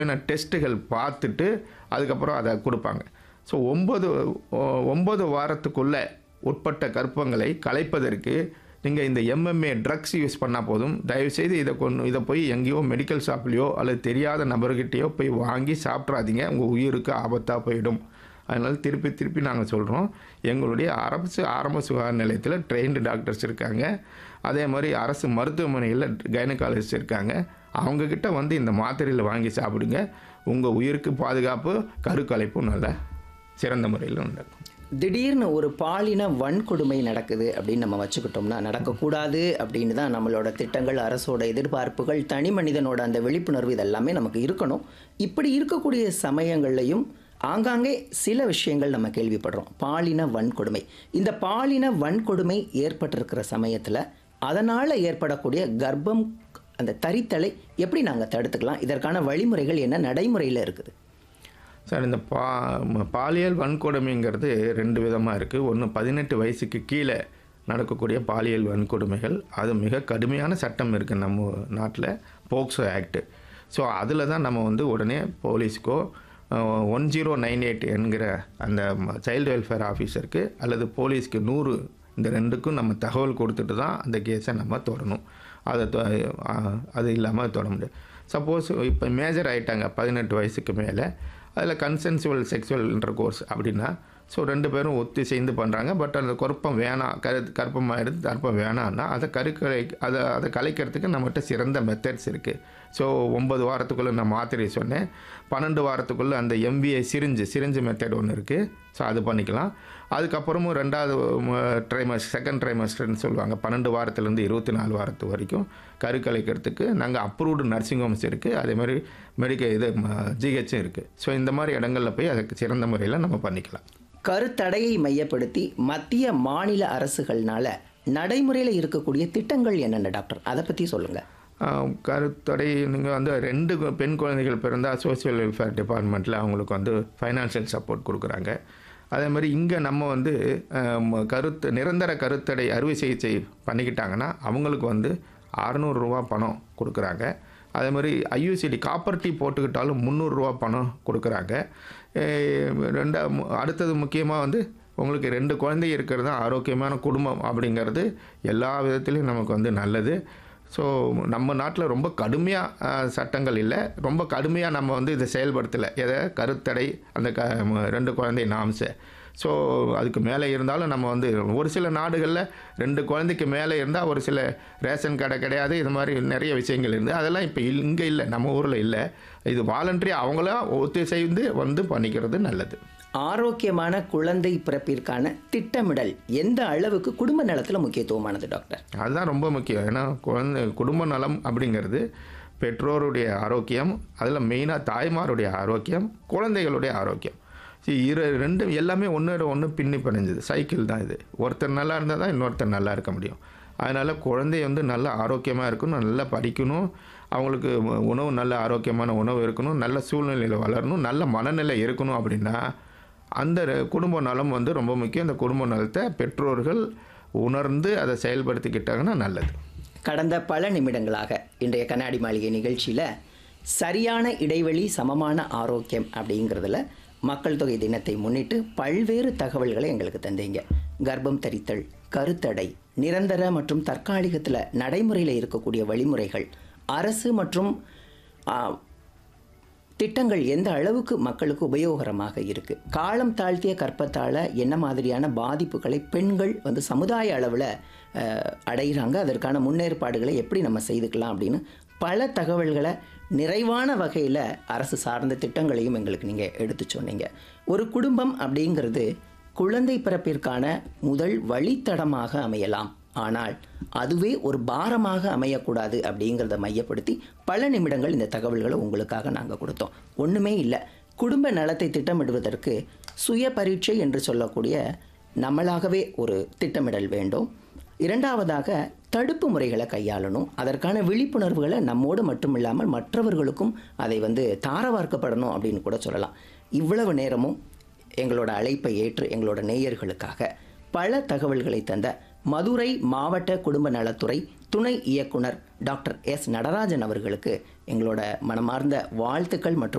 டெஸ்ட்டுகள் பார்த்துட்டு அதுக்கப்புறம் அதை கொடுப்பாங்க ஸோ ஒம்பது ஒம்பது வாரத்துக்குள்ளே உட்பட்ட கர்ப்பங்களை கலைப்பதற்கு நீங்கள் இந்த எம்எம்ஏ ட்ரக்ஸ் யூஸ் பண்ணால் போதும் தயவுசெய்து இதை கொண்டு இதை போய் எங்கேயோ மெடிக்கல் ஷாப்லேயோ அல்லது தெரியாத நபர்கிட்டயோ போய் வாங்கி சாப்பிட்றாதீங்க உங்கள் உயிருக்கு ஆபத்தாக போயிடும் அதனால் திருப்பி திருப்பி நாங்கள் சொல்கிறோம் எங்களுடைய அரசு ஆரம்ப சுகாதார நிலையத்தில் ட்ரெயின்டு டாக்டர்ஸ் இருக்காங்க அதே மாதிரி அரசு மருத்துவமனையில் கைனகாலஜிஸ்ட் இருக்காங்க அவங்கக்கிட்ட வந்து இந்த மாத்திரையில் வாங்கி சாப்பிடுங்க உங்கள் உயிருக்கு பாதுகாப்பு கருக்கலைப்பும் நல்ல சிறந்த முறையில் நடக்கும் திடீர்னு ஒரு பாலின வன்கொடுமை நடக்குது அப்படின்னு நம்ம வச்சுக்கிட்டோம்னா நடக்கக்கூடாது அப்படின்னு தான் நம்மளோட திட்டங்கள் அரசோட எதிர்பார்ப்புகள் தனி மனிதனோட அந்த விழிப்புணர்வு இதெல்லாமே நமக்கு இருக்கணும் இப்படி இருக்கக்கூடிய சமயங்கள்லையும் ஆங்காங்கே சில விஷயங்கள் நம்ம கேள்விப்படுறோம் பாலின வன்கொடுமை இந்த பாலின வன்கொடுமை ஏற்பட்டிருக்கிற சமயத்தில் அதனால் ஏற்படக்கூடிய கர்ப்பம் அந்த தரித்தலை எப்படி நாங்கள் தடுத்துக்கலாம் இதற்கான வழிமுறைகள் என்ன நடைமுறையில் இருக்குது சார் இந்த பா ம- பாலியல் வன்கொடுமைங்கிறது ரெண்டு விதமாக இருக்குது ஒன்று பதினெட்டு வயசுக்கு கீழே நடக்கக்கூடிய பாலியல் வன்கொடுமைகள் அது மிக கடுமையான சட்டம் இருக்குது நம்ம நாட்டில் போக்சோ ஆக்ட் ஸோ அதில் தான் நம்ம வந்து உடனே போலீஸ்க்கோ ஒன் ஜீரோ நைன் எயிட் என்கிற அந்த சைல்டு வெல்ஃபேர் ஆஃபீஸருக்கு அல்லது போலீஸ்க்கு நூறு இந்த ரெண்டுக்கும் நம்ம தகவல் கொடுத்துட்டு தான் அந்த கேஸை நம்ம தொடரணும் அதை தொ- அஹ், அது இல்லாமல் தொட முடியாது சப்போஸ் இப்போ மேஜர் ஆயிட்டாங்க பதினெட்டு வயசுக்கு மேலே அதில் கன்சென்சுவல் செக்ஸுவல்ன்ற கோர்ஸ் அப்படின்னா ஸோ ரெண்டு பேரும் ஒத்து சேர்ந்து பண்ணுறாங்க பட் அந்த கற்பம் வேணாம் கரு கற்பமாயிடுது கற்பம் வேணாம்னா அதை கருக்கலை அதை அதை கலைக்கிறதுக்கு நம்மகிட்ட சிறந்த மெத்தட்ஸ் இருக்குது ஸோ ஒன்பது வாரத்துக்குள்ளே நான் மாத்திரை சொன்னேன் பன்னெண்டு வாரத்துக்குள்ளே அந்த எம்பிஏ சிரிஞ்சு சிரிஞ்சு மெத்தட் ஒன்று இருக்குது ஸோ அது பண்ணிக்கலாம் அதுக்கப்புறமும் ரெண்டாவது ட்ரைமஸ் செகண்ட் ட்ரைமஸ்டர்னு சொல்லுவாங்க பன்னெண்டு வாரத்துலேருந்து இருபத்தி நாலு வாரத்து வரைக்கும் கரு கலைக்கிறதுக்கு நாங்கள் அப்ரூவ்டு நர்சிங் ஹோம்ஸ் இருக்குது அதே மாதிரி மெடிக்கல் இது ஜிஹெச்சும் இருக்குது ஸோ இந்த மாதிரி இடங்களில் போய் அதுக்கு சிறந்த முறையில் நம்ம பண்ணிக்கலாம் கருத்தடையை மையப்படுத்தி மத்திய மாநில அரசுகள்னால நடைமுறையில் இருக்கக்கூடிய திட்டங்கள் என்னென்ன டாக்டர் அதை பற்றி சொல்லுங்கள் ஆஹ் கருத்தடை நீங்கள் வந்து ரெண்டு கு- பெண் குழந்தைகள் பிறந்தால் சோஷியல் வெல்ஃபேர் டிபார்ட்மெண்ட்டில் அவங்களுக்கு வந்து ஃபைனான்ஷியல் சப்போர்ட் கொடுக்குறாங்க அதே மாதிரி இங்கே நம்ம வந்து ஆஹ் ம- கருத்து நிரந்தர கருத்தடை அறுவை சிகிச்சை பண்ணிக்கிட்டாங்கன்னா அவங்களுக்கு வந்து அறநூறுரூவா பணம் கொடுக்குறாங்க அதே மாதிரி ஐயூசிடி காப்பர் டீ போட்டுக்கிட்டாலும் முந்நூறுரூவா பணம் கொடுக்குறாங்க அஹ் ரெண்டா மு- அடுத்தது முக்கியமாக வந்து உங்களுக்கு ரெண்டு குழந்தை இருக்கிறது தான் ஆரோக்கியமான குடும்பம் அப்படிங்கிறது எல்லா விதத்துலேயும் நமக்கு வந்து நல்லது ஸோ நம்ம நாட்டில் ரொம்ப கடுமையாக சட்டங்கள் இல்லை ரொம்ப கடுமையாக நம்ம வந்து இதை செயல்படுத்தலை எதை கருத்தடை அந்த க ம- ரெண்டு குழந்தை நாம்ஸை ஸோ அதுக்கு மேலே இருந்தாலும் நம்ம வந்து ஒரு சில நாடுகளில் ரெண்டு குழந்தைக்கு மேலே இருந்தால் ஒரு சில ரேஷன் கடை கிடையாது இது மாதிரி நிறைய விஷயங்கள் இருந்து அதெல்லாம் இப்போ இங்கே இல்லை நம்ம ஊரில் இல்லை இது வாலண்டரி அவங்களா ஒத்துழைந்து வந்து பண்ணிக்கிறது நல்லது ஆரோக்கியமான குழந்தை பிறப்பிற்கான திட்டமிடல் எந்த அளவுக்கு குடும்ப நலத்தில் முக்கியத்துவமானது டாக்டர் அதுதான் ரொம்ப முக்கியம் ஏன்னா குழந்தை குடும்ப நலம் அப்படிங்கிறது பெற்றோருடைய ஆரோக்கியம் அதில் மெயினாக தாய்மாருடைய ஆரோக்கியம் குழந்தைகளுடைய ஆரோக்கியம் See, இரு ரெண்டும் எல்லாமே ஒன்றோட ஒன்று பின்னி பிணைஞ்சது சைக்கிள் தான் இது ஒருத்தர் நல்லா இருந்தால் தான் இன்னொருத்தர் நல்லா இருக்க முடியும் அதனால் குழந்தை வந்து நல்ல ஆரோக்கியமாக இருக்கணும் நல்லா படிக்கணும் அவங்களுக்கு உ- உணவு நல்ல ஆரோக்கியமான உணவு இருக்கணும் நல்ல சூழ்நிலையில் வளரணும் நல்ல மனநிலை இருக்கணும் அப்படின்னா அந்த ரெ- குடும்ப நலம் வந்து ரொம்ப முக்கியம் அந்த குடும்ப நலத்தை பெற்றோர்கள் உணர்ந்து அதை செயல்படுத்திக்கிட்டாங்கன்னா நல்லது கடந்த பல நிமிடங்களாக இன்றைய கண்ணாடி மாளிகை நிகழ்ச்சியில் சரியான இடைவெளி சமமான ஆரோக்கியம் அப்படிங்கிறதுல மக்கள் தொகை தினத்தை முன்னிட்டு பல்வேறு தகவல்களை எங்களுக்கு தந்தீங்க கர்ப்பம் தரித்தல் கருத்தடை நிரந்தர மற்றும் தற்காலிகத்தில் நடைமுறையில் இருக்கக்கூடிய வழிமுறைகள் அரசு மற்றும் ஆ, திட்டங்கள் எந்த அளவுக்கு மக்களுக்கு உபயோகரமாக இருக்கு காலம் தாழ்த்திய கற்பத்தால் என்ன மாதிரியான பாதிப்புகளை பெண்கள் வந்து சமுதாய அளவில் அடைகிறாங்க அதற்கான முன்னேற்பாடுகளை எப்படி நம்ம செய்துக்கலாம் அப்படின்னு பல தகவல்களை நிறைவான வகையில் அரசு சார்ந்த திட்டங்களையும் எங்களுக்கு நீங்கள் எடுத்து சொன்னீங்க ஒரு குடும்பம் அப்படிங்கிறது குழந்தை பிறப்பிற்கான முதல் வழித்தடமாக அமையலாம் ஆனால் அதுவே ஒரு பாரமாக அமையக்கூடாது அப்படிங்கிறத மையப்படுத்தி பல நிமிடங்கள் இந்த தகவல்களை உங்களுக்காக நாங்கள் கொடுத்தோம் ஒன்றுமே இல்லை குடும்ப நலத்தை திட்டமிடுவதற்கு சுய பரீட்சை என்று சொல்லக்கூடிய நம்மளாகவே ஒரு திட்டமிடல் வேண்டும் இரண்டாவதாக தடுப்பு முறைகளை கையாளணும் அதற்கான விழிப்புணர்வுகளை நம்மோடு மட்டும் இல்லாமல் மற்றவர்களுக்கும் அதை வந்து தாரவார்க்கப்படணும் அப்படின்னு கூட சொல்லலாம் இவ்வளவு நேரமும் எங்களோட அழைப்பை ஏற்று எங்களோட நேயர்களுக்காக பல தகவல்களை தந்த மதுரை மாவட்ட குடும்ப நலத்துறை துணை இயக்குனர் டாக்டர் எஸ் நடராஜன் அவர்களுக்கு எங்களோட மனமார்ந்த வாழ்த்துக்கள் மற்றும்